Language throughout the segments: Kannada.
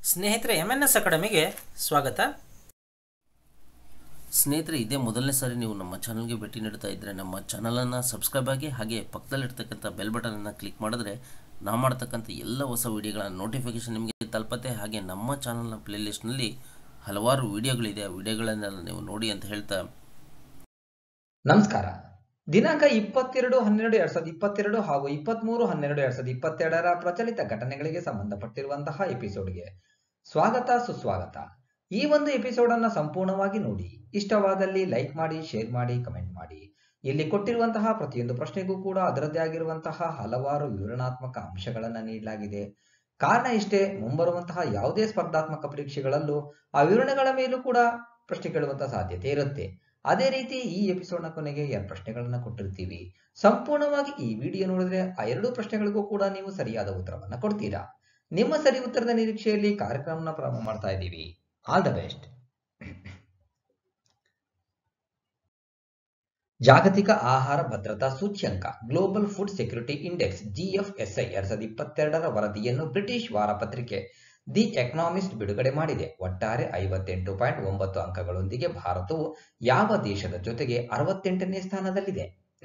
ಸ್ನೇಹಿತರೆ ಎಮ್ ಎನ್ ಎಸ್ ಅಕಾಡೆಮಿಗೆ ಸ್ವಾಗತ ಸ್ನೇಹಿತರೆ ಇದೇ ಮೊದಲನೇ ಸಾರಿ ನೀವು ನಮ್ಮ ಚಾನಲ್ಗೆ ಭೇಟಿ ನೀಡ್ತಾ ಇದ್ದರೆ ನಮ್ಮ ಚಾನಲನ್ನು ಸಬ್ಸ್ಕ್ರೈಬ್ ಆಗಿ ಹಾಗೆ ಪಕ್ಕದಲ್ಲಿರ್ತಕ್ಕಂಥ ಬೆಲ್ ಬಟನನ್ನು ಕ್ಲಿಕ್ ಮಾಡಿದ್ರೆ ನಾವು ಮಾಡ್ತಕ್ಕಂಥ ಎಲ್ಲ ಹೊಸ ವಿಡಿಯೋಗಳ ನೋಟಿಫಿಕೇಷನ್ ನಿಮಗೆ ತಲುಪತ್ತೆ ಹಾಗೆ ನಮ್ಮ ಚಾನಲ್ನ ಪ್ಲೇಲಿಸ್ಟ್ನಲ್ಲಿ ಹಲವಾರು ವಿಡಿಯೋಗಳಿದೆ ಆ ವಿಡಿಯೋಗಳನ್ನೆಲ್ಲ ನೀವು ನೋಡಿ ಅಂತ ಹೇಳ್ತಾ ನಮಸ್ಕಾರ ದಿನಾಂಕ ಇಪ್ಪತ್ತೆರಡು ಹನ್ನೆರಡು ಎರಡ್ ಸಾವಿರದ ಇಪ್ಪತ್ತೆರಡು ಹಾಗೂ ಇಪ್ಪತ್ಮೂರು ಹನ್ನೆರಡು ಎರಡ್ ಸಾವಿರದ ಇಪ್ಪತ್ತೆರಡರ ಪ್ರಚಲಿತ ಘಟನೆಗಳಿಗೆ ಸಂಬಂಧಪಟ್ಟಿರುವಂತಹ ಎಪಿಸೋಡ್ಗೆ ಸ್ವಾಗತ ಸುಸ್ವಾಗತ ಈ ಒಂದು ಎಪಿಸೋಡ್ ಅನ್ನ ಸಂಪೂರ್ಣವಾಗಿ ನೋಡಿ ಇಷ್ಟವಾದಲ್ಲಿ ಲೈಕ್ ಮಾಡಿ ಶೇರ್ ಮಾಡಿ ಕಮೆಂಟ್ ಮಾಡಿ ಇಲ್ಲಿ ಕೊಟ್ಟಿರುವಂತಹ ಪ್ರತಿಯೊಂದು ಪ್ರಶ್ನೆಗೂ ಕೂಡ ಅದರದ್ದೇ ಆಗಿರುವಂತಹ ಹಲವಾರು ವಿವರಣಾತ್ಮಕ ಅಂಶಗಳನ್ನ ನೀಡಲಾಗಿದೆ ಕಾರಣ ಇಷ್ಟೇ ಮುಂಬರುವಂತಹ ಯಾವುದೇ ಸ್ಪರ್ಧಾತ್ಮಕ ಪರೀಕ್ಷೆಗಳಲ್ಲೂ ಆ ವಿವರಣೆಗಳ ಮೇಲೂ ಕೂಡ ಪ್ರಶ್ನೆ ಕೇಳುವಂತಹ ಸಾಧ್ಯತೆ ಇರುತ್ತೆ ಅದೇ ರೀತಿ ಈ ಎಪಿಸೋಡ್ನ ಕೊನೆಗೆ ಎರಡು ಪ್ರಶ್ನೆಗಳನ್ನ ಕೊಟ್ಟಿರ್ತೀವಿ ಸಂಪೂರ್ಣವಾಗಿ ಈ ವಿಡಿಯೋ ನೋಡಿದ್ರೆ ಆ ಎರಡು ಪ್ರಶ್ನೆಗಳಿಗೂ ಕೂಡ ನೀವು ಸರಿಯಾದ ಉತ್ತರವನ್ನ ಕೊಡ್ತೀರಾ ನಿಮ್ಮ ಸರಿ ಉತ್ತರದ ನಿರೀಕ್ಷೆಯಲ್ಲಿ ಕಾರ್ಯಕ್ರಮನ ಪ್ರಾರಂಭ ಮಾಡ್ತಾ ಇದ್ದೀವಿ ಆಲ್ ದ ಬೆಸ್ಟ್ ಜಾಗತಿಕ ಆಹಾರ ಭದ್ರತಾ ಸೂಚ್ಯಂಕ global food security index GFSI ಎರಡ್ ಸಾವಿರದ ಇಪ್ಪತ್ತೆರಡರ ವರದಿಯನ್ನು ಬ್ರಿಟಿಷ್ ವಾರಪತ್ರಿಕೆ ದಿ ಎಕನಾಮಿಸ್ಟ್ ಬಿಡುಗಡೆ ಮಾಡಿದೆ ಒಟ್ಟಾರೆ ಐವತ್ತೆಂಟು ಪಾಯಿಂಟ್ ಒಂಬತ್ತು ಅಂಕಗಳೊಂದಿಗೆ ಭಾರತವು ಯಾವ ದೇಶದ ಜೊತೆಗೆ ಅರವತ್ತೆಂಟನೇ ಸ್ಥಾನದಲ್ಲಿದೆ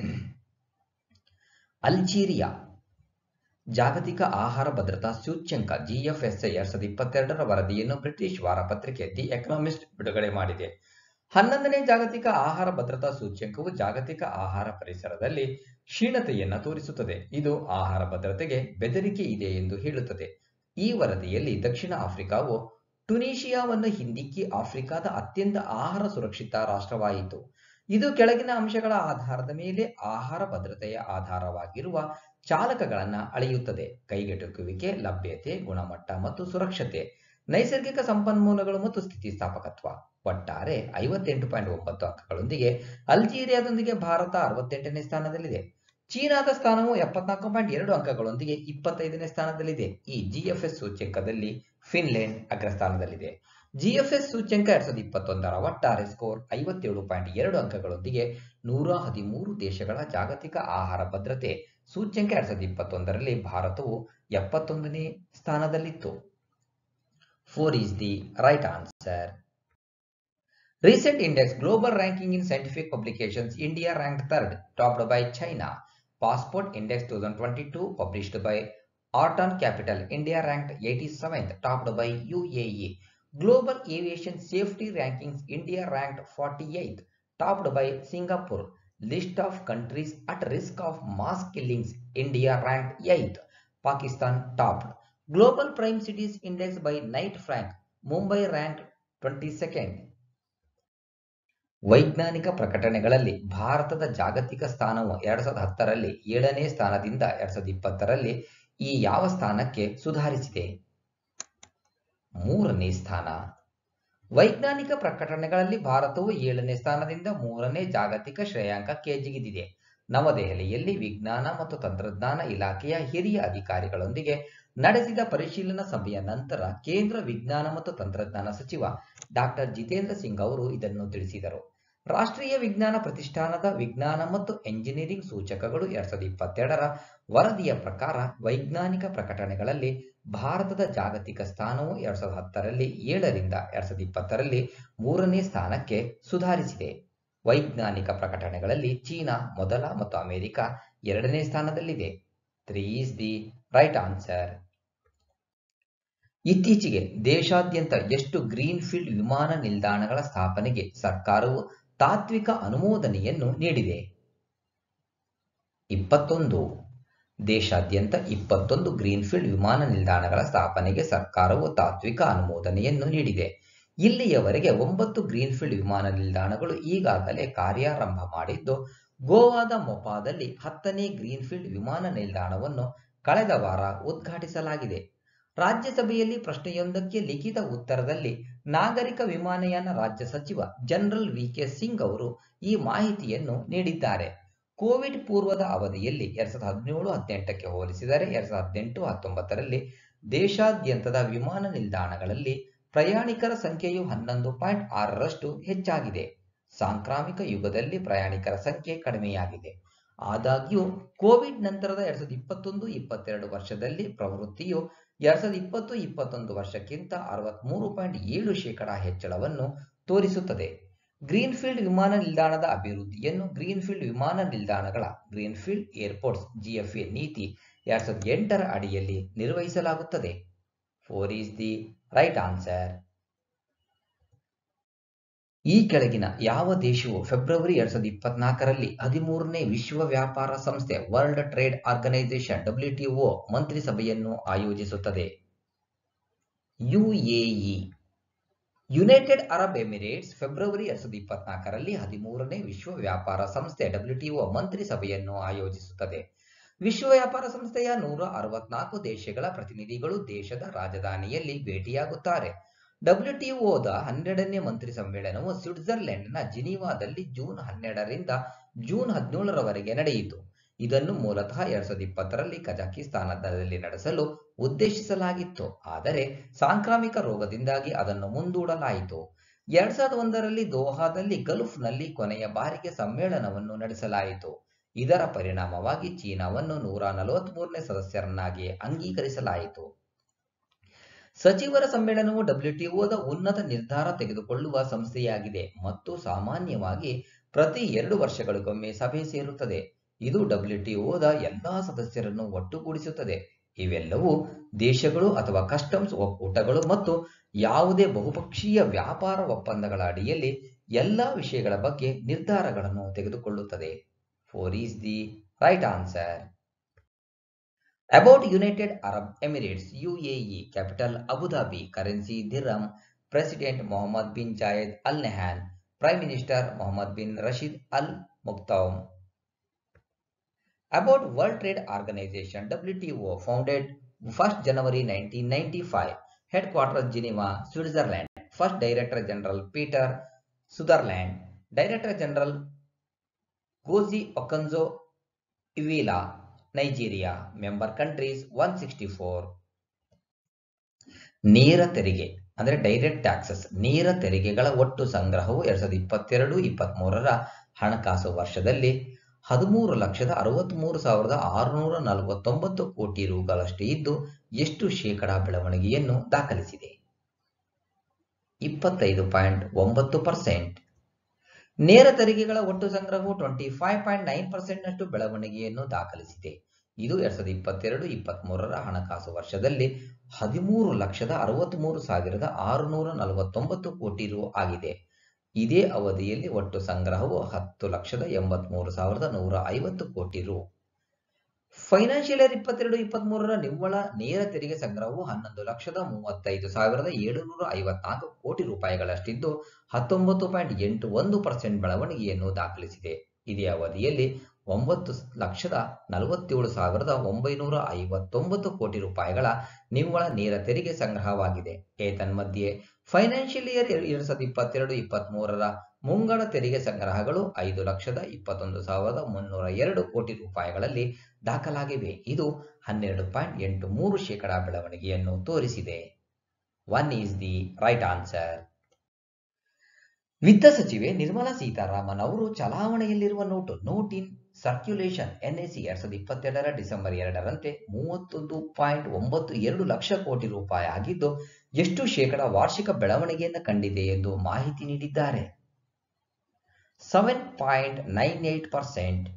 ಅಲ್ಜೀರಿಯಾ ಜಾಗತಿಕ ಆಹಾರ ಭದ್ರತಾ ಸೂಚ್ಯಂಕ ಜಿಎಫ್ಎಸ್ಐ ಎರಡ್ ಸಾವಿರದ ಇಪ್ಪತ್ತೆರಡರ ವರದಿಯನ್ನು ಬ್ರಿಟಿಷ್ ವಾರಪತ್ರಿಕೆ ದಿ ಎಕನಾಮಿಸ್ಟ್ ಬಿಡುಗಡೆ ಮಾಡಿದೆ ಹನ್ನೊಂದನೇ ಜಾಗತಿಕ ಆಹಾರ ಭದ್ರತಾ ಸೂಚ್ಯಂಕವು ಜಾಗತಿಕ ಆಹಾರ ಪರಿಸರದಲ್ಲಿ ಕ್ಷೀಣತೆಯನ್ನ ತೋರಿಸುತ್ತದೆ ಇದು ಆಹಾರ ಭದ್ರತೆಗೆ ಬೆದರಿಕೆ ಇದೆ ಎಂದು ಹೇಳುತ್ತದೆ ಈ ವರದಿಯಲ್ಲಿ ದಕ್ಷಿಣ ಆಫ್ರಿಕಾವು ಟುನೀಷಿಯಾವನ್ನು ಹಿಂದಿಕ್ಕಿ ಆಫ್ರಿಕಾದ ಅತ್ಯಂತ ಆಹಾರ ಸುರಕ್ಷಿತ ರಾಷ್ಟ್ರವಾಯಿತು ಇದು ಕೆಳಗಿನ ಅಂಶಗಳ ಆಧಾರದ ಮೇಲೆ ಆಹಾರ ಭದ್ರತೆಯ ಆಧಾರವಾಗಿರುವ ಚಾಲಕಗಳನ್ನ ಅಳೆಯುತ್ತದೆ ಕೈಗೆಟುಕುವಿಕೆ ಲಭ್ಯತೆ ಗುಣಮಟ್ಟ ಮತ್ತು ಸುರಕ್ಷತೆ ನೈಸರ್ಗಿಕ ಸಂಪನ್ಮೂಲಗಳು ಮತ್ತು ಸ್ಥಿತಿಸ್ಥಾಪಕತ್ವ ಒಟ್ಟಾರೆ ಐವತ್ತೆಂಟು ಪಾಯಿಂಟ್ ಒಂಬತ್ತು ಅಂಕಗಳೊಂದಿಗೆ ಅಲ್ಜೀರಿಯಾದೊಂದಿಗೆ ಭಾರತ ಅರವತ್ತೆಂಟನೇ ಸ್ಥಾನದಲ್ಲಿದೆ ಚೀನಾದ ಸ್ಥಾನವು ಎಪ್ಪತ್ನಾಲ್ಕು ಪಾಯಿಂಟ್ ಎರಡು ಅಂಕಗಳೊಂದಿಗೆ ಇಪ್ಪತ್ತೈದನೇ ಸ್ಥಾನದಲ್ಲಿದೆ ಈ ಜಿಎಫ್ಎಸ್ ಸೂಚ್ಯಂಕದಲ್ಲಿ ಫಿನ್ಲೆಂಡ್ ಅಗ್ರಸ್ಥಾನದಲ್ಲಿದೆ ಜಿಎಫ್ಎಸ್ ಸೂಚ್ಯಂಕ ಎರಡ್ ಸಾವಿರದ ಇಪ್ಪತ್ತೊಂದರ ಒಟ್ಟಾರೆ ಸ್ಕೋರ್ ಐವತ್ತೇಳು ಪಾಯಿಂಟ್ ಎರಡು ಅಂಕಗಳೊಂದಿಗೆ ನೂರ ಹದಿಮೂರು ದೇಶಗಳ ಜಾಗತಿಕ ಆಹಾರ ಭದ್ರತೆ ಸೂಚ್ಯಂಕ ಎರಡ್ ಸಾವಿರದ ಇಪ್ಪತ್ತೊಂದರಲ್ಲಿ ಭಾರತವು ಎಪ್ಪತ್ತೊಂದನೇ ಸ್ಥಾನದಲ್ಲಿತ್ತು four is the right answer Recent index global ranking in scientific publications, India ranked third, topped by China. Passport Index 2022 published by Orton Capital, India ranked 87th, topped by UAE. Global Aviation Safety Rankings, India ranked 48th, topped by Singapore. List of countries at risk of mass killings, India ranked 8th, Pakistan topped. Global Prime Cities Index by Knight Frank, Mumbai ranked 22nd. ವೈಜ್ಞಾನಿಕ ಪ್ರಕಟಣೆಗಳಲ್ಲಿ ಭಾರತದ ಜಾಗತಿಕ ಸ್ಥಾನವು ಎರಡ್ ಸಾವಿರದ ಹತ್ತರಲ್ಲಿ ಏಳನೇ ಸ್ಥಾನದಿಂದ ಎರಡ್ ಸಾವಿರದ ಇಪ್ಪತ್ತರಲ್ಲಿ ಈ ಯಾವ ಸ್ಥಾನಕ್ಕೆ ಸುಧಾರಿಸಿದೆ ಮೂರನೇ ಸ್ಥಾನ ವೈಜ್ಞಾನಿಕ ಪ್ರಕಟಣೆಗಳಲ್ಲಿ ಭಾರತವು ಏಳನೇ ಸ್ಥಾನದಿಂದ ಮೂರನೇ ಜಾಗತಿಕ ಶ್ರೇಯಾಂಕಕ್ಕೆ ಜಿಗಿದಿದೆ ನವದೆಹಲಿಯಲ್ಲಿ ವಿಜ್ಞಾನ ಮತ್ತು ತಂತ್ರಜ್ಞಾನ ಇಲಾಖೆಯ ಹಿರಿಯ ಅಧಿಕಾರಿಗಳೊಂದಿಗೆ ನಡೆಸಿದ ಪರಿಶೀಲನಾ ಸಭೆಯ ನಂತರ ಕೇಂದ್ರ ವಿಜ್ಞಾನ ಮತ್ತು ತಂತ್ರಜ್ಞಾನ ಸಚಿವ ಡಾಕ್ಟರ್ ಜಿತೇಂದ್ರ ಸಿಂಗ್ ಅವರು ಇದನ್ನು ತಿಳಿಸಿದರು ರಾಷ್ಟ್ರೀಯ ವಿಜ್ಞಾನ ಪ್ರತಿಷ್ಠಾನದ ವಿಜ್ಞಾನ ಮತ್ತು ಎಂಜಿನಿಯರಿಂಗ್ ಸೂಚಕಗಳು ಎರಡ್ ಸಾವಿರದ ಇಪ್ಪತ್ತೆರಡರ ವರದಿಯ ಪ್ರಕಾರ ವೈಜ್ಞಾನಿಕ ಪ್ರಕಟಣೆಗಳಲ್ಲಿ ಭಾರತದ ಜಾಗತಿಕ ಸ್ಥಾನವು ಎರಡ್ ಸಾವಿರದ ಹತ್ತರಲ್ಲಿ ಏಳರಿಂದ ಎರಡ್ ಸಾವಿರದ ಇಪ್ಪತ್ತರಲ್ಲಿ ಮೂರನೇ ಸ್ಥಾನಕ್ಕೆ ಸುಧಾರಿಸಿದೆ ವೈಜ್ಞಾನಿಕ ಪ್ರಕಟಣೆಗಳಲ್ಲಿ ಚೀನಾ ಮೊದಲ ಮತ್ತು ಅಮೆರಿಕ ಎರಡನೇ ಸ್ಥಾನದಲ್ಲಿದೆ three is the right answer ಇತ್ತೀಚೆಗೆ ದೇಶಾದ್ಯಂತ ಎಷ್ಟು ಗ್ರೀನ್ ಫೀಲ್ಡ್ ವಿಮಾನ ನಿಲ್ದಾಣಗಳ ಸ್ಥಾಪನೆಗೆ ಸರ್ಕಾರವು ತಾತ್ವಿಕ ಅನುಮೋದನೆಯನ್ನು ನೀಡಿದೆ ಇಪ್ಪತ್ತೊಂದು ದೇಶಾದ್ಯಂತ ಇಪ್ಪತ್ತೊಂದು ಗ್ರೀನ್ಫೀಲ್ಡ್ ವಿಮಾನ ನಿಲ್ದಾಣಗಳ ಸ್ಥಾಪನೆಗೆ ಸರ್ಕಾರವು ತಾತ್ವಿಕ ಅನುಮೋದನೆಯನ್ನು ನೀಡಿದೆ ಇಲ್ಲಿಯವರೆಗೆ ಒಂಬತ್ತು ಗ್ರೀನ್ಫೀಲ್ಡ್ ವಿಮಾನ ನಿಲ್ದಾಣಗಳು ಈಗಾಗಲೇ ಕಾರ್ಯಾರಂಭ ಮಾಡಿದ್ದು ಗೋವಾದ ಮೊಪಾದಲ್ಲಿ ಹತ್ತನೇ ಗ್ರೀನ್ಫೀಲ್ಡ್ ವಿಮಾನ ನಿಲ್ದಾಣವನ್ನು ಕಳೆದ ವಾರ ಉದ್ಘಾಟಿಸಲಾಗಿದೆ ರಾಜ್ಯಸಭೆಯಲ್ಲಿ ಪ್ರಶ್ನೆಯೊಂದಕ್ಕೆ ಲಿಖಿತ ಉತ್ತರದಲ್ಲಿ ನಾಗರಿಕ ವಿಮಾನಯಾನ ರಾಜ್ಯ ಸಚಿವ ಜನರಲ್ ವಿ ಕೆ ಸಿಂಗ್ ಅವರು ಈ ಮಾಹಿತಿಯನ್ನು ನೀಡಿದ್ದಾರೆ ಕೋವಿಡ್ ಪೂರ್ವದ ಅವಧಿಯಲ್ಲಿ ಎರಡ್ ಸಾವಿರದ ಹದಿನೇಳು ಹದಿನೆಂಟಕ್ಕೆ ಹೋಲಿಸಿದರೆ ಎರಡ್ ಸಾವಿರದ ಹದಿನೆಂಟು ಹತ್ತೊಂಬತ್ತರಲ್ಲಿ ದೇಶಾದ್ಯಂತದ ವಿಮಾನ ನಿಲ್ದಾಣಗಳಲ್ಲಿ ಪ್ರಯಾಣಿಕರ ಸಂಖ್ಯೆಯು ಹನ್ನೊಂದು ಪಾಯಿಂಟ್ ಆರರಷ್ಟು ಹೆಚ್ಚಾಗಿದೆ ಸಾಂಕ್ರಾಮಿಕ ಯುಗದಲ್ಲಿ ಪ್ರಯಾಣಿಕರ ಸಂಖ್ಯೆ ಕಡಿಮೆಯಾಗಿದೆ ಆದಾಗ್ಯೂ ಕೋವಿಡ್ ನಂತರದ ಎರಡ್ ಸಾವಿರದ ಇಪ್ಪತ್ತೊಂದು ಇಪ್ಪತ್ತೆರಡು ವರ್ಷದಲ್ಲಿ ಪ್ರವೃತ್ತಿಯು ಎರಡ್ ಸಾವಿರದ ಇಪ್ಪತ್ತು ಇಪ್ಪತ್ತೊಂದು ವರ್ಷಕ್ಕಿಂತ ಅರವತ್ಮೂರು ಪಾಯಿಂಟ್ ಏಳು ಶೇಕಡ ಹೆಚ್ಚಳವನ್ನು ತೋರಿಸುತ್ತದೆ ಗ್ರೀನ್ಫೀಲ್ಡ್ ವಿಮಾನ ನಿಲ್ದಾಣದ ಅಭಿವೃದ್ಧಿಯನ್ನು ಗ್ರೀನ್ಫೀಲ್ಡ್ ವಿಮಾನ ನಿಲ್ದಾಣಗಳ ಗ್ರೀನ್ಫೀಲ್ಡ್ ಏರ್ಪೋರ್ಟ್ಸ್ ಜಿಎಫ್ಎ ನೀತಿ ಎರಡ್ ಸಾವಿರದ ಎಂಟರ ಅಡಿಯಲ್ಲಿ ನಿರ್ವಹಿಸಲಾಗುತ್ತದೆ four is the right answer ಈ ಕೆಳಗಿನ ಯಾವ ದೇಶವು ಫೆಬ್ರವರಿ ಎರಡ್ ಸಾವಿರದ ಇಪ್ಪತ್ನಾಲ್ಕರಲ್ಲಿ ಹದಿಮೂರನೇ ವಿಶ್ವ ವ್ಯಾಪಾರ ಸಂಸ್ಥೆ ವರ್ಲ್ಡ್ ಟ್ರೇಡ್ ಆರ್ಗನೈಸೇಷನ್ ಡಬ್ಲ್ಯೂಟಿಒ ಮಂತ್ರಿ ಸಭೆಯನ್ನು ಆಯೋಜಿಸುತ್ತದೆ UAE United Arab Emirates February ಎರಡ್ ಸಾವಿರದ ಇಪ್ಪತ್ನಾಲ್ಕರಲ್ಲಿ ಹದಿಮೂರನೇ ವಿಶ್ವ ವ್ಯಾಪಾರ ಸಂಸ್ಥೆ ಡಬ್ಲ್ಯೂಟಿಒ ಮಂತ್ರಿ ಸಭೆಯನ್ನು ಆಯೋಜಿಸುತ್ತದೆ ವಿಶ್ವ ವ್ಯಾಪಾರ ಸಂಸ್ಥೆಯ ನೂರ ಅರವತ್ನಾಲ್ಕು ದೇಶಗಳ ಪ್ರತಿನಿಧಿಗಳು ದೇಶದ ರಾಜಧಾನಿಯಲ್ಲಿ ಭೇಟಿಯಾಗುತ್ತಾರೆ ಡಬ್ಲ್ಯೂಟಿಒದ ಹನ್ನೆರಡನೇ ಮಂತ್ರಿ ಸಮ್ಮೇಳನವು ಸ್ವಿಟ್ಜರ್ಲೆಂಡ್ನ ಜಿನೀವಾದಲ್ಲಿ ಜೂನ್ ಹನ್ನೆರಡರಿಂದ ಜೂನ್ ಹದಿನೇಳರವರೆಗೆ ನಡೆಯಿತು ಇದನ್ನು ಮೂಲತಃ ಎರಡ್ ಸಾವಿರದ ಇಪ್ಪತ್ತರಲ್ಲಿ ಕಜಕಿಸ್ತಾನದಲ್ಲಿ ನಡೆಸಲು ಉದ್ದೇಶಿಸಲಾಗಿತ್ತು ಆದರೆ ಸಾಂಕ್ರಾಮಿಕ ರೋಗದಿಂದಾಗಿ ಅದನ್ನು ಮುಂದೂಡಲಾಯಿತು ಎರಡ್ ಸಾವಿರದ ಒಂದರಲ್ಲಿ ದೋಹಾದಲ್ಲಿ ಗಲ್ಫ್ನಲ್ಲಿ ಕೊನೆಯ ಬಾರಿಗೆ ಸಮ್ಮೇಳನವನ್ನು ನಡೆಸಲಾಯಿತು ಇದರ ಪರಿಣಾಮವಾಗಿ ಚೀನಾವನ್ನು ನೂರ ನಲವತ್ಮೂರನೇ ಸದಸ್ಯರನ್ನಾಗಿ ಅಂಗೀಕರಿಸಲಾಯಿತು ಸಚಿವರ ಸಮ್ಮೇಳನವು ಡಬ್ಲ್ಯೂಟಿಒದ ಉನ್ನತ ನಿರ್ಧಾರ ತೆಗೆದುಕೊಳ್ಳುವ ಸಂಸ್ಥೆಯಾಗಿದೆ ಮತ್ತು ಸಾಮಾನ್ಯವಾಗಿ ಪ್ರತಿ ಎರಡು ವರ್ಷಗಳಿಗೊಮ್ಮೆ ಸಭೆ ಸೇರುತ್ತದೆ ಇದು ಡಬ್ಲ್ಯೂಟಿಒದ ಎಲ್ಲಾ ಸದಸ್ಯರನ್ನು ಒಟ್ಟುಗೂಡಿಸುತ್ತದೆ ಇವೆಲ್ಲವೂ ದೇಶಗಳು ಅಥವಾ ಕಸ್ಟಮ್ಸ್ ಒಕ್ಕೂಟಗಳು ಮತ್ತು ಯಾವುದೇ ಬಹುಪಕ್ಷೀಯ ವ್ಯಾಪಾರ ಒಪ್ಪಂದಗಳ ಅಡಿಯಲ್ಲಿ ಎಲ್ಲಾ ವಿಷಯಗಳ ಬಗ್ಗೆ ನಿರ್ಧಾರಗಳನ್ನು ತೆಗೆದುಕೊಳ್ಳುತ್ತದೆ four is the right answer about United Arab Emirates UAE capital Abu Dhabi currency dirham president Mohammed bin Zayed Al Nahyan prime minister Mohammed bin Rashid Al Maktoum About World Trade Organization WTO founded 1st January 1995 headquarters Geneva Switzerland first Director General Peter Sutherland Director General Gozi Okonjo Iweala Nigeria member countries 164 ನೇರ ತೆರಿಗೆ ಅಂದರೆ ಡೈರೆಕ್ಟ್ ಟ್ಯಾಕ್ಸಸ್ ನೇರ ತೆರಿಗೆಗಳ ಒಟ್ಟು ಸಂಗ್ರಹವು ಎರಡ್ ಸಾವಿರದ ಇಪ್ಪತ್ತೆರಡು ಇಪ್ಪತ್ತ್ ಮೂರರ ಹಣಕಾಸು ವರ್ಷದಲ್ಲಿ ಹದಿಮೂರು ಲಕ್ಷದ ಅರವತ್ಮೂರು ಸಾವಿರದ ಆರುನೂರ ನಲವತ್ತೊಂಬತ್ತು ಕೋಟಿ ರುಗಳಷ್ಟು ಇದ್ದು ಎಷ್ಟು ಶೇಕಡಾ ಬೆಳವಣಿಗೆಯನ್ನು ದಾಖಲಿಸಿದೆ ಇಪ್ಪತ್ತೈದು ಪಾಯಿಂಟ್ ಒಂಬತ್ತು ಪರ್ಸೆಂಟ್ ನೇರ ತೆರಿಗೆಗಳ ಒಟ್ಟು ಸಂಗ್ರಹವು ಟ್ವೆಂಟಿ ಫೈವ್ ಪಾಯಿಂಟ್ ನೈನ್ ಪರ್ಸೆಂಟ್ನಷ್ಟು ಬೆಳವಣಿಗೆಯನ್ನು ದಾಖಲಿಸಿದೆ ಇದು ಎರಡ್ ಸಾವಿರದ ಇಪ್ಪತ್ತೆರಡು ಇಪ್ಪತ್ತ್ ಮೂರರ ಹಣಕಾಸು ವರ್ಷದಲ್ಲಿ ಹದಿಮೂರು ಲಕ್ಷದ ಅರವತ್ಮೂರು ಸಾವಿರದ ಆರುನೂರ ನಲವತ್ತೊಂಬತ್ತು ಕೋಟಿ ರು ಆಗಿದೆ ಇದೇ ಅವಧಿಯಲ್ಲಿ ಒಟ್ಟು ಸಂಗ್ರಹವು ಹತ್ತು ಲಕ್ಷದ ಎಂಬತ್ಮೂರು ಸಾವಿರದ ನೂರ ಐವತ್ತು ಕೋಟಿ ರು ಫೈನಾನ್ಷಿಯಲ್ ಇಯರ್ ಇಪ್ಪತ್ತೆರಡು ಇಪ್ಪತ್ತ್ ಮೂರರ ನಿವ್ವಳ ನೇರ ತೆರಿಗೆ ಸಂಗ್ರಹವು ಹನ್ನೊಂದು ಲಕ್ಷದ ಮೂವತ್ತೈದು ಸಾವಿರದ ಏಳುನೂರ ಐವತ್ನಾಲ್ಕು ಕೋಟಿ ರೂಪಾಯಿಗಳಷ್ಟಿದ್ದು ಹತ್ತೊಂಬತ್ತು ಪಾಯಿಂಟ್ ಎಂಟು ಒಂದು ಪರ್ಸೆಂಟ್ ಬೆಳವಣಿಗೆಯನ್ನು ದಾಖಲಿಸಿದೆ ಇದೇ ಅವಧಿಯಲ್ಲಿ ಒಂಬತ್ತು ಲಕ್ಷದ ನಲವತ್ತೇಳು ಸಾವಿರದ ಒಂಬೈನೂರ ಐವತ್ತೊಂಬತ್ತು ಕೋಟಿ ರೂಪಾಯಿಗಳ ನಿವ್ವಳ ನೇರ ತೆರಿಗೆ ಸಂಗ್ರಹವಾಗಿದೆ ಏತನ್ಮಧ್ಯೆ ಫೈನಾನ್ಷಿಯಲ್ ಇಯರ್ ಎರಡ್ ಸಾವಿರದ ಇಪ್ಪತ್ತೆರಡು ಇಪ್ಪತ್ತ್ ಮೂರರ ಮುಂಗಡ ತೆರಿಗೆ ಸಂಗ್ರಹಗಳು ಐದು ಲಕ್ಷದ ಇಪ್ಪತ್ತೊಂದು ಸಾವಿರದ ಮುನ್ನೂರ ಎರಡು ಕೋಟಿ ರೂಪಾಯಿಗಳಲ್ಲಿ ದಾಖಲಾಗಿವೆ ಇದು ಹನ್ನೆರಡು ಪಾಯಿಂಟ್ ಎಂಟು ಮೂರು ಶೇಕಡಾ ಬೆಳವಣಿಗೆಯನ್ನು ತೋರಿಸಿದೆ one is the right answer ವಿತ್ತ ಸಚಿವೆ ನಿರ್ಮಲಾ ಸೀತಾರಾಮನ್ ಅವರು ಚಲಾವಣೆಯಲ್ಲಿರುವ note note in circulation NIC ಎರಡ್ ಸಾವಿರದ ಇಪ್ಪತ್ತೆರಡರ ಡಿಸೆಂಬರ್ ಎರಡರಂತೆ ಮೂವತ್ತೊಂದು ಪಾಯಿಂಟ್ ಒಂಬತ್ತು ಎರಡು ಲಕ್ಷ ಕೋಟಿ ರೂಪಾಯಿ ಆಗಿದ್ದು ಎಷ್ಟು ಶೇಕಡ ವಾರ್ಷಿಕ ಬೆಳವಣಿಗೆಯನ್ನು ಕಂಡಿದೆ ಎಂದು ಮಾಹಿತಿ ನೀಡಿದ್ದಾರೆ seven point nine eight percent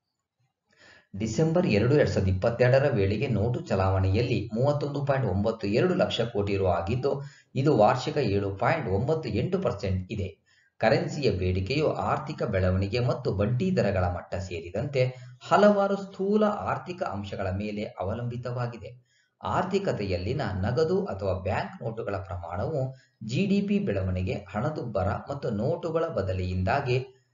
December ಎರಡು ಎರಡ್ ಸಾವಿರದ ಇಪ್ಪತ್ತೆರಡರ ವೇಳೆಗೆ ನೋಟು ಚಲಾವಣೆಯಲ್ಲಿ ಮೂವತ್ತೊಂದು ಪಾಯಿಂಟ್ ಒಂಬತ್ತು ಎರಡು ಲಕ್ಷ ಕೋಟಿ ರು ಆಗಿದ್ದು ಇದು ವಾರ್ಷಿಕ ಏಳು ಪಾಯಿಂಟ್ ಒಂಬತ್ತು ಎಂಟು ಪರ್ಸೆಂಟ್ ಇದೆ ಕರೆನ್ಸಿಯ ಬೇಡಿಕೆಯು ಆರ್ಥಿಕ ಬೆಳವಣಿಗೆ ಮತ್ತು ಬಡ್ಡಿ ದರಗಳ ಮಟ್ಟ ಸೇರಿದಂತೆ ಹಲವಾರು ಸ್ಥೂಲ ಆರ್ಥಿಕ ಅಂಶಗಳ ಮೇಲೆ ಅವಲಂಬಿತವಾಗಿದೆ ಆರ್ಥಿಕತೆಯಲ್ಲಿನ ನಗದು ಅಥವಾ ಬ್ಯಾಂಕ್ ನೋಟುಗಳ ಪ್ರಮಾಣವು ಜಿಡಿಪಿ ಬೆಳವಣಿಗೆ ಹಣದುಬ್ಬರ ಮತ್ತು ನೋಟುಗಳ ಬದಲಿಯಿಂದಾಗಿ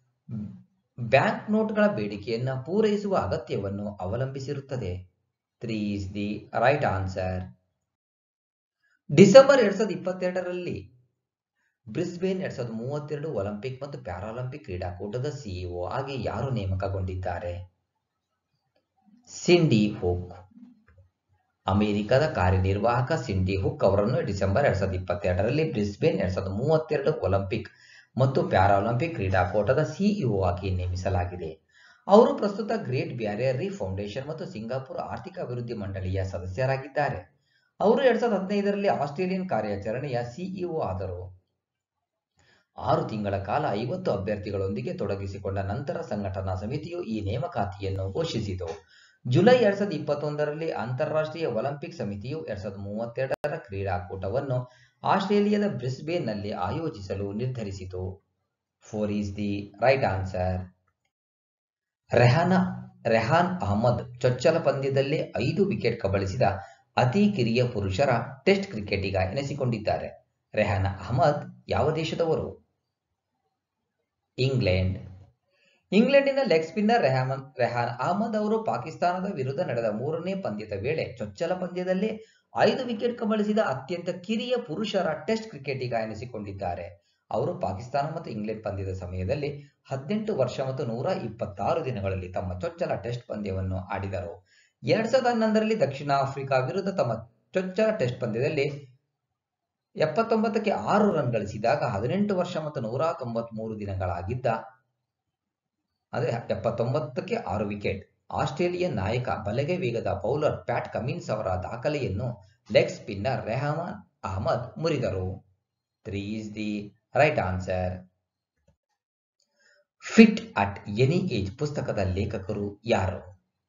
ಬ್ಯಾಂಕ್ ನೋಟ್ಗಳ ಬೇಡಿಕೆಯನ್ನು ಪೂರೈಸುವ ಅಗತ್ಯವನ್ನು ಅವಲಂಬಿಸಿರುತ್ತದೆ three is the right answer December ಎರಡ್ ಸಾವಿರದ ಇಪ್ಪತ್ತೆರಡರಲ್ಲಿ ಬ್ರಿಸ್ಬೇನ್ ಎರಡ್ ಸಾವಿರದ ಮೂವತ್ತೆರಡು ಒಲಿಂಪಿಕ್ ಮತ್ತು ಪ್ಯಾರಾಲಿಂಪಿಕ್ ಕ್ರೀಡಾಕೂಟದ ಸಿಇಒ ಆಗಿ ಯಾರು ನೇಮಕಗೊಂಡಿದ್ದಾರೆ ಸಿಂಡಿ ಹುಕ್ ಅಮೆರಿಕದ ಕಾರ್ಯನಿರ್ವಾಹಕ ಸಿಂಡಿ ಹುಕ್ ಅವರನ್ನು ಡಿಸೆಂಬರ್ ಎರಡ್ ಸಾವಿರದ ಇಪ್ಪತ್ತೆರಡರಲ್ಲಿ ಬ್ರಿಸ್ಬೇನ್ ಎರಡ್ ಸಾವಿರದ ಮೂವತ್ತೆರಡು ಒಲಿಂಪಿಕ್ ಮತ್ತು ಪ್ಯಾರಾಲಿಂಪಿಕ್ ಕ್ರೀಡಾಕೂಟದ ಸಿಇಒ ಆಗಿ ನೇಮಿಸಲಾಗಿದೆ ಅವರು ಪ್ರಸ್ತುತ ಗ್ರೇಟ್ ಬ್ಯಾರಿಯರ್ ರೀಫ್ ಫೌಂಡೇಶನ್ ಮತ್ತು ಸಿಂಗಾಪುರ್ ಆರ್ಥಿಕ ಅಭಿವೃದ್ಧಿ ಮಂಡಳಿಯ ಸದಸ್ಯರಾಗಿದ್ದಾರೆ ಅವರು ಎರಡ್ ಸಾವಿರದ ಹದಿನೈದರಲ್ಲಿ ಆಸ್ಟ್ರೇಲಿಯನ್ ಕಾರ್ಯಾಚರಣೆಯ ಸಿಇಒ ಆದರು ಆರು ತಿಂಗಳ ಕಾಲ ಐವತ್ತು ಅಭ್ಯರ್ಥಿಗಳೊಂದಿಗೆ ತೊಡಗಿಸಿಕೊಂಡ ನಂತರ ಸಂಘಟನಾ ಸಮಿತಿಯು ಈ ನೇಮಕಾತಿಯನ್ನು ಘೋಷಿಸಿತು ಜುಲೈ ಎರಡ್ ಸಾವಿರದ ಇಪ್ಪತ್ತೊಂದರಲ್ಲಿ ಅಂತಾರಾಷ್ಟ್ರೀಯ ಒಲಿಂಪಿಕ್ ಸಮಿತಿಯು ಎರಡ್ ಸಾವಿರದ ಮೂವತ್ತೆರಡರ ಕ್ರೀಡಾಕೂಟವನ್ನು ಆಸ್ಟ್ರೇಲಿಯಾದ ಬ್ರಿಸ್ಬೇನ್ನಲ್ಲಿ ಆಯೋಜಿಸಲು ನಿರ್ಧರಿಸಿತು four is the right answer Rehana Rehan Ahmed ಚೊಚ್ಚಲ ಪಂದ್ಯದಲ್ಲೇ ಐದು ವಿಕೆಟ್ ಕಬಳಿಸಿದ ಅತಿ ಕಿರಿಯ ಪುರುಷರ ಟೆಸ್ಟ್ ಕ್ರಿಕೆಟಿಗ ಎನಿಸಿಕೊಂಡಿದ್ದಾರೆ ರೆಹಾನ್ ಅಹಮದ್ ಯಾವ ದೇಶದವರು ಇಂಗ್ಲೆಂಡ್ ಇಂಗ್ಲೆಂಡಿನ ಲೆಗ್ ಸ್ಪಿನ್ನರ್ ರೆಹಾನ್ ರೆಹಾನ್ ಅಹಮದ್ ಅವರು ಪಾಕಿಸ್ತಾನದ ವಿರುದ್ಧ ನಡೆದ ಮೂರನೇ ಪಂದ್ಯದ ವೇಳೆ ಚೊಚ್ಚಲ ಪಂದ್ಯದಲ್ಲೇ ಐದು ವಿಕೆಟ್ ಕಬಳಿಸಿದ ಅತ್ಯಂತ ಕಿರಿಯ ಪುರುಷರ ಟೆಸ್ಟ್ ಕ್ರಿಕೆಟಿಗ ಎನಿಸಿಕೊಂಡಿದ್ದಾರೆ ಅವರು ಪಾಕಿಸ್ತಾನ ಮತ್ತು ಇಂಗ್ಲೆಂಡ್ ಪಂದ್ಯದ ಸಮಯದಲ್ಲಿ ಹದಿನೆಂಟು ವರ್ಷ ಮತ್ತು ನೂರ ಇಪ್ಪತ್ತಾರು ದಿನಗಳಲ್ಲಿ ತಮ್ಮ ಚೊಚ್ಚಲ ಟೆಸ್ಟ್ ಪಂದ್ಯವನ್ನು ಆಡಿದರು ಎರಡ್ ಸಾವಿರದ ಹನ್ನೊಂದರಲ್ಲಿ ದಕ್ಷಿಣ ಆಫ್ರಿಕಾ ವಿರುದ್ಧ ತಮ್ಮ ಚೊಚ್ಚಲ ಟೆಸ್ಟ್ ಪಂದ್ಯದಲ್ಲಿ ಎಪ್ಪತ್ತೊಂಬತ್ತಕ್ಕೆ ಆರು ರನ್ ಗಳಿಸಿದಾಗ ಹದಿನೆಂಟು ವರ್ಷ ಮತ್ತು ನೂರ ತೊಂಬತ್ಮೂರು ದಿನಗಳಾಗಿದ್ದ ಅದೇ ಎಪ್ಪತ್ತೊಂಬತ್ತಕ್ಕೆ ಆರು ವಿಕೆಟ್ ಆಸ್ಟ್ರೇಲಿಯನ್ ನಾಯಕ ಬಲಗೆ ವೇಗದ ಬೌಲರ್ ಪ್ಯಾಟ್ ಕಮಿನ್ಸ್ ಅವರ ದಾಖಲೆಯನ್ನು ಲೆಗ್ ಸ್ಪಿನ್ನರ್ ರೆಹಮಾನ್ ಅಹಮದ್ ಮುರಿದರು three is the right answer fit at any age ಪುಸ್ತಕದ ಲೇಖಕರು ಯಾರು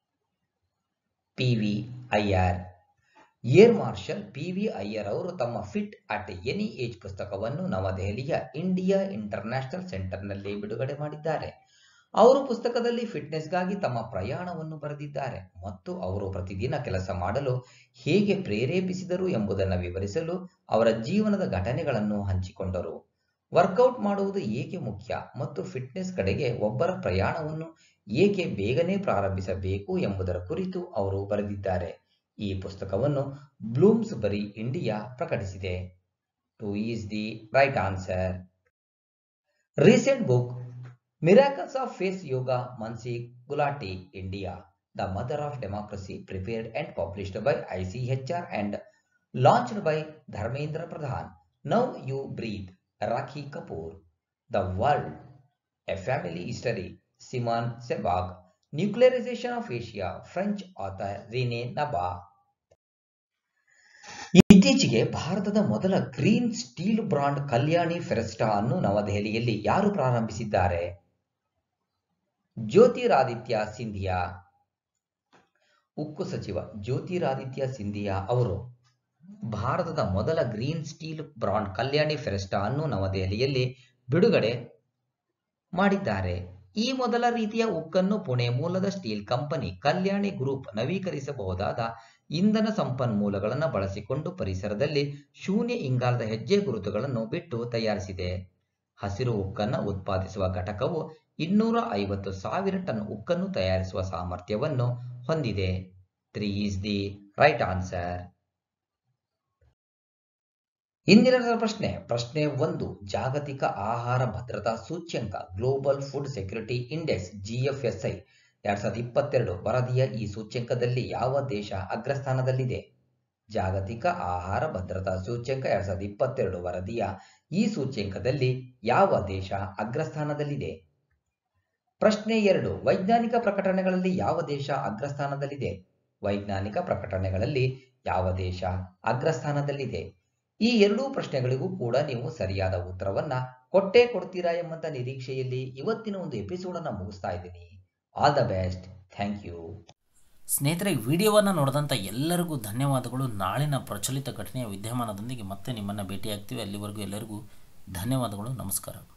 P V Iyer air marshal P V Iyer ಅವರು ತಮ್ಮ ಫಿಟ್ ಅಟ್ ಎನಿ ಏಜ್ ಪುಸ್ತಕವನ್ನು ನವದೆಹಲಿಯ ಇಂಡಿಯಾ ಇಂಟರ್ನ್ಯಾಷನಲ್ ಸೆಂಟರ್ನಲ್ಲಿ ಬಿಡುಗಡೆ ಮಾಡಿದ್ದಾರೆ ಅವರು ಪುಸ್ತಕದಲ್ಲಿ ಫಿಟ್ನೆಸ್ಗಾಗಿ ತಮ್ಮ ಪ್ರಯಾಣವನ್ನು ಬರೆದಿದ್ದಾರೆ ಮತ್ತು ಅವರು ಪ್ರತಿದಿನ ಕೆಲಸ ಮಾಡಲು ಹೇಗೆ ಪ್ರೇರೇಪಿಸಿದರು ಎಂಬುದನ್ನು ವಿವರಿಸಲು ಅವರ ಜೀವನದ ಘಟನೆಗಳನ್ನು ಹಂಚಿಕೊಂಡರು ವರ್ಕೌಟ್ ಮಾಡುವುದು ಏಕೆ ಮುಖ್ಯ ಮತ್ತು ಫಿಟ್ನೆಸ್ ಕಡೆಗೆ ಒಬ್ಬರ ಪ್ರಯಾಣವನ್ನು ಏಕೆ ಬೇಗನೆ ಪ್ರಾರಂಭಿಸಬೇಕು ಎಂಬುದರ ಕುರಿತು ಅವರು ಬರೆದಿದ್ದಾರೆ ಈ ಪುಸ್ತಕವನ್ನು ಬ್ಲೂಮ್ಸ್ ಬರಿ ಇಂಡಿಯಾ ಪ್ರಕಟಿಸಿದೆ two is the right answer recent book miracles of face yoga Mansi Gulati India the mother of democracy prepared and published by ICHR and launched by Dharmendra Pradhan now you breathe Rakhi Kapoor the world a family history Simon Sebag nuclearisation of Asia French author Rene Naba ಇತ್ತೀಚೆಗೆ ಭಾರತದ ಮೊದಲ green steel brand Kalyani Ferresta ಅನ್ನು ನವದೆಹಲಿಯಲ್ಲಿ ಯಾರು ಪ್ರಾರಂಭಿಸಿದ್ದಾರೆ ಜ್ಯೋತಿರಾದಿತ್ಯ ಸಿಂಧಿಯಾ ಉಕ್ಕು ಸಚಿವ ಜ್ಯೋತಿರಾದಿತ್ಯ ಸಿಂಧಿಯಾ ಅವರು ಭಾರತದ ಮೊದಲ green steel brand Kalyani Ferresta ಅನ್ನು ನವದೆಹಲಿಯಲ್ಲಿ ಬಿಡುಗಡೆ ಮಾಡಿದ್ದಾರೆ ಈ ಮೊದಲ ರೀತಿಯ ಉಕ್ಕನ್ನು ಪುಣೆ ಮೂಲದ ಸ್ಟೀಲ್ ಕಂಪನಿ ಕಲ್ಯಾಣಿ ಗ್ರೂಪ್ ನವೀಕರಿಸಬಹುದಾದ ಇಂಧನ ಸಂಪನ್ಮೂಲಗಳನ್ನು ಬಳಸಿಕೊಂಡು ಪರಿಸರದಲ್ಲಿ ಶೂನ್ಯ ಇಂಗಾಲದ ಹೆಜ್ಜೆ ಗುರುತುಗಳನ್ನು ಬಿಟ್ಟು ತಯಾರಿಸಿದೆ ಹಸಿರು ಉಕ್ಕನ್ನು ಉತ್ಪಾದಿಸುವ ಘಟಕವು ಇನ್ನೂರ ಐವತ್ತು ಸಾವಿರ ಟನ್ ಉಕ್ಕನ್ನು ತಯಾರಿಸುವ ಸಾಮರ್ಥ್ಯವನ್ನು ಹೊಂದಿದೆ three is the right answer ಇಂದಿನ ಪ್ರಶ್ನೆ ಪ್ರಶ್ನೆ ಒಂದು ಜಾಗತಿಕ ಆಹಾರ ಭದ್ರತಾ ಸೂಚ್ಯಂಕ global food security index GFSI ಎರಡ್ ಸಾವಿರದ ಇಪ್ಪತ್ತೆರಡು ವರದಿಯ ಈ ಸೂಚ್ಯಂಕದಲ್ಲಿ ಯಾವ ದೇಶ ಅಗ್ರಸ್ಥಾನದಲ್ಲಿದೆ ಜಾಗತಿಕ ಆಹಾರ ಭದ್ರತಾ ಸೂಚ್ಯಂಕ ಎರಡ್ ಸಾವಿರದ ಇಪ್ಪತ್ತೆರಡು ವರದಿಯ ಈ ಸೂಚ್ಯಂಕದಲ್ಲಿ ಯಾವ ದೇಶ ಅಗ್ರಸ್ಥಾನದಲ್ಲಿದೆ ಪ್ರಶ್ನೆ ಎರಡು ವೈಜ್ಞಾನಿಕ ಪ್ರಕಟಣೆಗಳಲ್ಲಿ ಯಾವ ದೇಶ ಅಗ್ರಸ್ಥಾನದಲ್ಲಿದೆ ವೈಜ್ಞಾನಿಕ ಪ್ರಕಟಣೆಗಳಲ್ಲಿ ಯಾವ ದೇಶ ಅಗ್ರಸ್ಥಾನದಲ್ಲಿದೆ ಈ ಎರಡೂ ಪ್ರಶ್ನೆಗಳಿಗೂ ಕೂಡ ನೀವು ಸರಿಯಾದ ಉತ್ತರವನ್ನ ಕೊಟ್ಟೇ ಕೊಡ್ತೀರಾ ಎಂಬಂತ ನಿರೀಕ್ಷೆಯಲ್ಲಿ ಇವತ್ತಿನ ಒಂದು ಎಪಿಸೋಡ್ ಅನ್ನ ಮುಗಿಸ್ತಾ ಇದ್ದೀನಿ all the best thank you ಸ್ನೇಹಿತರೆ ವಿಡಿಯೋವನ್ನು ನೋಡಿದಂಥ ಎಲ್ಲರಿಗೂ ಧನ್ಯವಾದಗಳು ನಾಳಿನ ಪ್ರಚಲಿತ ಘಟನೆಯ ವಿದ್ಯಮಾನದೊಂದಿಗೆ ಮತ್ತೆ ನಿಮ್ಮನ್ನು ಭೇಟಿಯಾಗ್ತೀವಿ ಅಲ್ಲಿವರೆಗೂ ಎಲ್ಲರಿಗೂ ಧನ್ಯವಾದಗಳು ನಮಸ್ಕಾರ